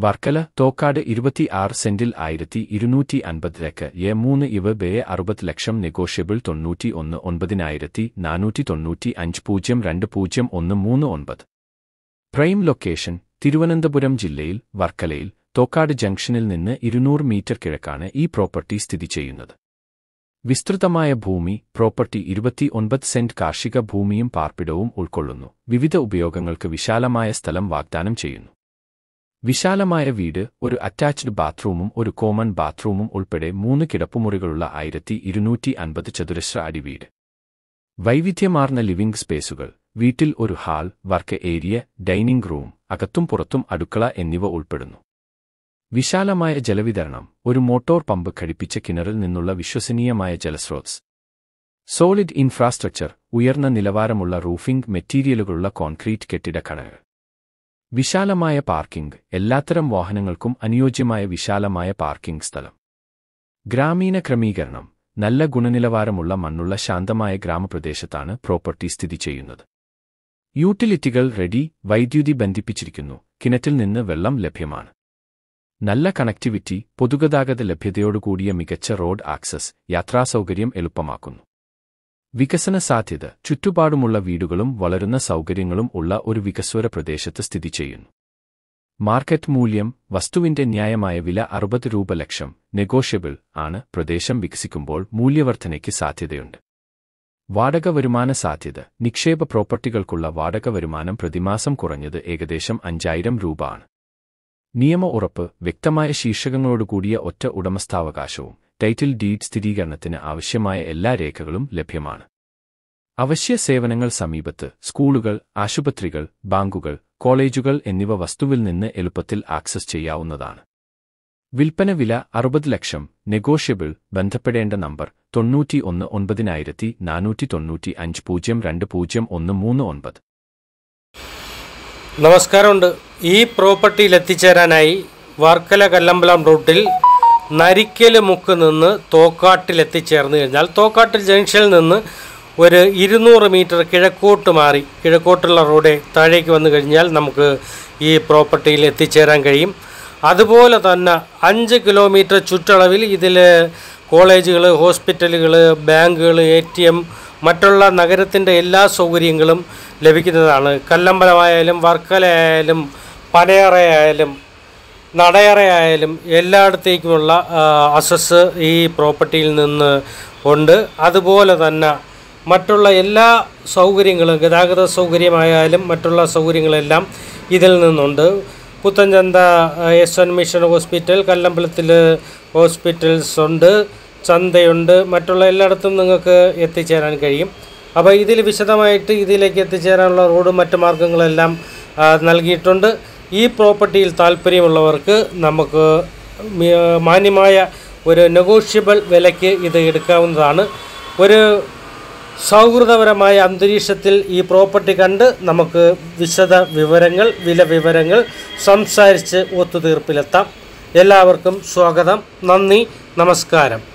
വർക്കല തോക്കാട് ഇരുപത്തിയാറ് സെന്റിൽ ആയിരത്തി ഇരുന്നൂറ്റി അൻപതിലേക്ക് എ മൂന്ന് ഇവ ബേ അറുപത് ലക്ഷം നെഗോഷ്യബിൾ തൊണ്ണൂറ്റി ഒന്ന് ഒൻപതിനായിരത്തി നാനൂറ്റി തൊണ്ണൂറ്റി അഞ്ച് പൂജ്യം രണ്ട് പൂജ്യം ഒന്ന് മൂന്ന് ഒൻപത് പ്രൈം ലൊക്കേഷൻ തിരുവനന്തപുരം ജില്ലയിൽ വർക്കലയിൽ തോക്കാട് ജംഗ്ഷനിൽ നിന്ന് ഇരുന്നൂറ് മീറ്റർ കിഴക്കാണ് ഈ പ്രോപ്പർട്ടി സ്ഥിതി ചെയ്യുന്നത് വിസ്തൃതമായ ഭൂമി പ്രോപ്പർട്ടി ഇരുപത്തി ഒൻപത് സെന്റ് കാർഷിക ഭൂമിയും പാർപ്പിടവും ഉൾക്കൊള്ളുന്നു വിവിധ ഉപയോഗങ്ങൾക്ക് വിശാലമായ സ്ഥലം വാഗ്ദാനം ചെയ്യുന്നു വിശാലമായ വീട് ഒരു അറ്റാച്ച്ഡ് ബാത്റൂമും ഒരു കോമൺ ബാത്റൂമും ഉൾപ്പെടെ മൂന്ന് കിടപ്പുമുറികളുള്ള ആയിരത്തി ഇരുന്നൂറ്റി അൻപത് ചതുരശ്ര അടി വീട് വൈവിധ്യമാർന്ന ലിവിംഗ് സ്പേസുകൾ വീട്ടിൽ ഒരു hall work area dining room അകത്തും പുറത്തും അടുക്കള എന്നിവ ഉൾപ്പെടുന്നു വിശാലമായ ജലവിതരണം ഒരു മോട്ടോർ പമ്പ് ഘടിപ്പിച്ച കിണറിൽ നിന്നുള്ള വിശ്വസനീയമായ ജലസ്രോതസ് സോളിഡ് ഇൻഫ്രാസ്ട്രക്ചർ ഉയർന്ന നിലവാരമുള്ള റൂഫിംഗ് മെറ്റീരിയലുകളുള്ള കോൺക്രീറ്റ് കെട്ടിടക്കടകൾ വിശാലമായ പാർക്കിംഗ് എല്ലാത്തരം വാഹനങ്ങൾക്കും അനുയോജ്യമായ വിശാലമായ പാർക്കിംഗ് സ്ഥലം ഗ്രാമീണ ക്രമീകരണം നല്ല ഗുണനിലവാരമുള്ള മണ്ണുള്ള ശാന്തമായ ഗ്രാമപ്രദേശത്താണ് പ്രോപ്പർട്ടി സ്ഥിതി ചെയ്യുന്നത് യൂട്ടിലിറ്റികൾ റെഡി വൈദ്യുതി ബന്ധിപ്പിച്ചിരിക്കുന്നു കിണറ്റിൽ നിന്ന് വെള്ളം ലഭ്യമാണ് നല്ല കണക്ടിവിറ്റി പൊതുഗതാഗത ലഭ്യതയോടുകൂടിയ മികച്ച റോഡ് ആക്സസ് യാത്രാസൗകര്യം എളുപ്പമാക്കുന്നു വികസന സാധ്യത ചുറ്റുപാടുമുള്ള വീടുകളും വളരുന്ന സൗകര്യങ്ങളും ഉള്ള ഒരു വികസ്വര പ്രദേശത്ത് സ്ഥിതി ചെയ്യുന്നു മാർക്കറ്റ് മൂല്യം വസ്തുവിന്റെ ന്യായമായ വില അറുപത് രൂപ ലക്ഷം നെഗോഷ്യബിൾ ആണ് പ്രദേശം വികസിക്കുമ്പോൾ മൂല്യവർദ്ധനയ്ക്ക് സാധ്യതയുണ്ട് വാടക വരുമാന സാധ്യത നിക്ഷേപ പ്രോപ്പർട്ടികൾക്കുള്ള വാടക വരുമാനം പ്രതിമാസം കുറഞ്ഞത് ഏകദേശം അഞ്ചായിരം രൂപ ആണ് നിയമ ഉറപ്പ് വ്യക്തമായ ശീർഷകങ്ങളോടുകൂടിയ ഒറ്റ ഉടമസ്ഥാവകാശവും ടൈറ്റിൽ ഡീഡ് സ്ഥിരീകരണത്തിന് ആവശ്യമായ എല്ലാ രേഖകളും ലഭ്യമാണ് അവശ്യ സേവനങ്ങൾ സമീപത്ത് സ്കൂളുകൾ ആശുപത്രികൾ ബാങ്കുകൾ കോളേജുകൾ എന്നിവ വസ്തുവിൽ നിന്ന് എളുപ്പത്തിൽ ആക്സസ് ചെയ്യാവുന്നതാണ് വിൽപ്പന വില അറുപത് ലക്ഷം നെഗോഷ്യബിൾ ബന്ധപ്പെടേണ്ട നമ്പർ തൊണ്ണൂറ്റി ഒന്ന് ഒൻപതിനായിരത്തി നാനൂറ്റി തൊണ്ണൂറ്റി അഞ്ച് പൂജ്യം രണ്ട് പൂജ്യം ഒന്ന് മൂന്ന് ഒൻപത് നമസ്കാരമുണ്ട് ഈ പ്രോപ്പർട്ടിയിൽ എത്തിച്ചേരാനായി വർക്കല കല്ലമ്പലം റൂട്ടിൽ നരിക്കൽ മുക്ക് നിന്ന് തോക്കാട്ടിൽ എത്തിച്ചേർന്ന് കഴിഞ്ഞാൽ തോക്കാട്ടിൽ ജംഗ്ഷനിൽ നിന്ന് ഒരു ഇരുന്നൂറ് മീറ്റർ കിഴക്കോട്ട് മാറി കിഴക്കോട്ടുള്ള റോഡ് താഴേക്ക് വന്നു കഴിഞ്ഞാൽ നമുക്ക് ഈ പ്രോപ്പർട്ടിയിൽ എത്തിച്ചേരാൻ കഴിയും അതുപോലെ തന്നെ അഞ്ച് കിലോമീറ്റർ ചുറ്റളവിൽ ഇതിൽ കോളേജുകൾ ഹോസ്പിറ്റലുകൾ ബാങ്കുകൾ എ ടി എം മറ്റുള്ള നഗരത്തിൻ്റെ എല്ലാ സൗകര്യങ്ങളും ലഭിക്കുന്നതാണ് കല്ലമ്പലമായാലും വർക്കലയായാലും പനയറയായാലും നടയറയായാലും എല്ലായിടത്തേക്കുമുള്ള അസസ് ഈ പ്രോപ്പർട്ടിയിൽ നിന്ന് ഉണ്ട് അതുപോലെ തന്നെ മറ്റുള്ള എല്ലാ സൗകര്യങ്ങളും ഗതാഗത സൗകര്യമായാലും മറ്റുള്ള സൗകര്യങ്ങളെല്ലാം ഇതിൽ നിന്നുണ്ട് Puthenchantha S N mission hospital കല്ലമ്പലത്തിൽ ഹോസ്പിറ്റൽസ് ഉണ്ട് ചന്തയുണ്ട് മറ്റുള്ള എല്ലായിടത്തും നിങ്ങൾക്ക് എത്തിച്ചേരാൻ കഴിയും അപ്പോൾ ഇതിൽ വിശദമായിട്ട് ഇതിലേക്ക് എത്തിച്ചേരാനുള്ള റോഡും മറ്റു മാർഗങ്ങളെല്ലാം ആ, നൽകിയിട്ടുണ്ട് ഈ പ്രോപ്പർട്ടിയിൽ താല്പര്യമുള്ളവർക്ക് നമുക്ക് മി- മാന്യമായ ഒരു നെഗോഷ്യബിൾ വിലയ്ക്ക് ഇത് എടുക്കാവുന്നതാണ് ഒരു സൗഹൃദപരമായ അന്തരീക്ഷത്തിൽ ഈ പ്രോപ്പർട്ടി കണ്ട് നമുക്ക് വിശദ വിവരങ്ങൾ വില വിവരങ്ങൾ സംസാരിച്ച് ഒത്തുതീർപ്പിലെത്താം എല്ലാവർക്കും സ്വാഗതം നന്ദി നമസ്കാരം